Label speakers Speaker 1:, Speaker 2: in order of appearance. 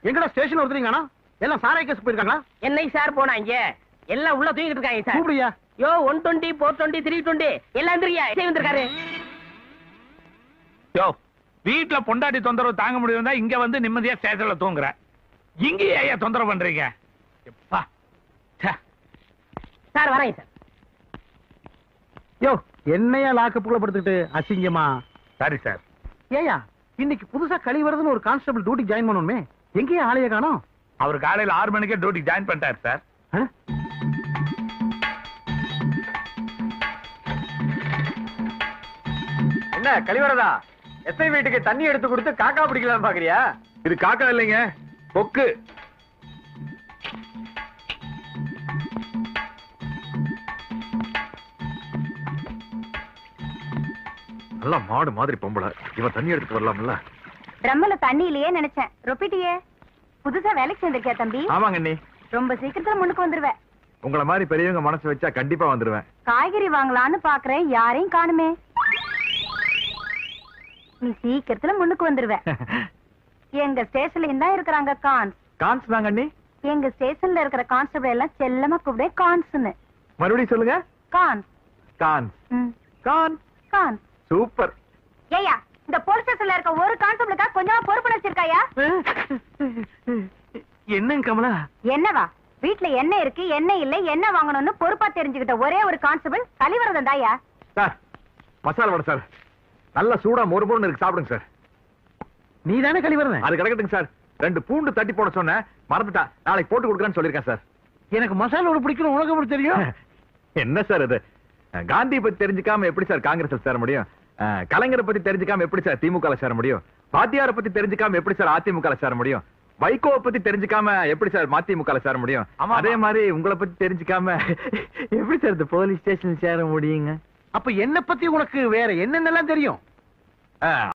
Speaker 1: எங்கடா ஸ்டேஷன் ஒருத்தரீங்கண்ணா எல்லாம் சாராய கேஸ் போயிருக்காங்களா
Speaker 2: என்னை சார் போனாங்க எல்லாம் உள்ள தூங்கிட்டு இருக்காங்க சார்
Speaker 1: கூப்பிடுயா
Speaker 2: யோ one twenty four twenty three twenty எல்லாம் எந்திரியா இசை வந்திருக்காரு
Speaker 3: யோ வீட்ல பொண்டாட்டி தொந்தரவு தாங்க முடியும்னா இங்க வந்து நிம்மதியா ஸ்டேஷன்ல தூங்குற இங்க ஏன் தொந்தரவு பண்றீங்க எப்பா ச்சே.
Speaker 2: சார் வரேன் சார்
Speaker 1: யோ என்னையா லாக்கப்புக்குள்ள படுத்துக்கிட்டு அசிங்கமா
Speaker 3: சரி சார்
Speaker 1: ஏயா இன்னைக்கு புதுசா கழிவறதுன்னு ஒரு கான்ஸ்டபிள் டியூட்டி ஜாயின் பண்ணணுமே எங்கேயா ஆளைய காணோம்
Speaker 3: அவர் காலையில ஆறு மணிக்கே டியூட்டி ஜாயின் பண்ணிட்டாரு சார்
Speaker 1: ஆ?
Speaker 4: என்ன கழிவறதா எஸ்ஐ வீட்டுக்கு தண்ணி எடுத்து கொடுத்து காக்கா பிடிக்கலாம்னு பாக்குறியா
Speaker 3: இது காக்கா இல்லைங்க கொக்கு
Speaker 4: நல்லா மாடு மாதிரி பொம்பளை இவன் தண்ணி எடுத்துட்டு வரலாம்ல
Speaker 5: ட்ரம்ல தண்ணி இல்லையே நினைச்சேன் ரொப்பிட்டியே புதுசா வேலைக்கு சேர்ந்திருக்கியா தம்பி
Speaker 4: ஆமாங்க அண்ணி
Speaker 5: ரொம்ப சீக்கிரத்துல முன்னுக்கு வந்துருவேன்
Speaker 4: உங்களை மாதிரி பெரியவங்க மனசு வச்சா கண்டிப்பா வந்துருவேன்
Speaker 5: காய்கறி வாங்கலான்னு பாக்குறேன் யாரையும் காணுமே நீ சீக்கிரத்துல முன்னுக்கு வந்துருவ எங்க ஸ்டேஷன்ல தான் இருக்கிறாங்க கான்ஸ்
Speaker 4: கான்ஸ் தாங்க அண்ணி
Speaker 5: எங்க ஸ்டேஷன்ல இருக்கிற கான்ஸ்டபிள் எல்லாம் செல்லமா கூப்பிட கான்ஸ்னு
Speaker 4: மறுபடியும் சொல்லுங்க
Speaker 5: கான்ஸ்
Speaker 4: கான்ஸ்
Speaker 5: ம்,
Speaker 4: கான்
Speaker 5: கான்ஸ்
Speaker 4: சூப்பர்
Speaker 5: ஏயா இந்த போலீஸ் ஸ்டேஷன்ல இருக்க ஒரு கான்ஸ்டபிளுக்கா கொஞ்சமா பொறுப்பு வச்சிருக்காயா
Speaker 1: என்னங்க கமலா
Speaker 5: என்னவா வீட்ல என்ன இருக்கு என்ன இல்ல என்ன வாங்கணும்னு பொறுப்பா தெரிஞ்சுக்கிட்ட ஒரே ஒரு கான்ஸ்டபிள் கலிவரதன் தாயா
Speaker 4: சார் மசாலா வடை சார் நல்ல சூடா மொறு மொறுன்னு இருக்கு சாப்பிடுங்க சார்
Speaker 1: நீ தானே கழிவறத
Speaker 4: அது கிடக்கட்டுங்க சார் ரெண்டு பூண்டு தட்டி போட சொன்னேன் மறந்துட்டா நாளைக்கு போட்டு கொடுக்குறேன்னு சொல்லியிருக்கேன் சார்
Speaker 1: எனக்கு மசாலோட பிடிக்கணும் உனக்கு எப்படி தெரியும்
Speaker 4: என்ன சார் இது காந்தி பத்தி தெரிஞ்சுக்காம எப்படி சார் காங்கிரஸ் சேர முடியும் அஹ், கலைஞரை பத்தி தெரிஞ்சுக்காம எப்படி சார் திமுக சேர முடியும் பாத்தியார பத்தி தெரிஞ்சுக்காம எப்படி சார் அதிமுக சேர முடியும் வைகோவை பத்தி தெரிஞ்சுக்காம எப்படி சார் மதிமுக சேர முடியும்
Speaker 3: ஆமா,
Speaker 4: அதே
Speaker 3: ஆமா.
Speaker 4: மாதிரி உங்களை பத்தி தெரிஞ்சுக்காம எப்படி சார் இந்த போலீஸ் ஸ்டேஷன் சேர முடியுங்க
Speaker 1: அப்ப என்ன பத்தி உனக்கு வேற என்னென்னலாம் தெரியும்
Speaker 4: அஹ்,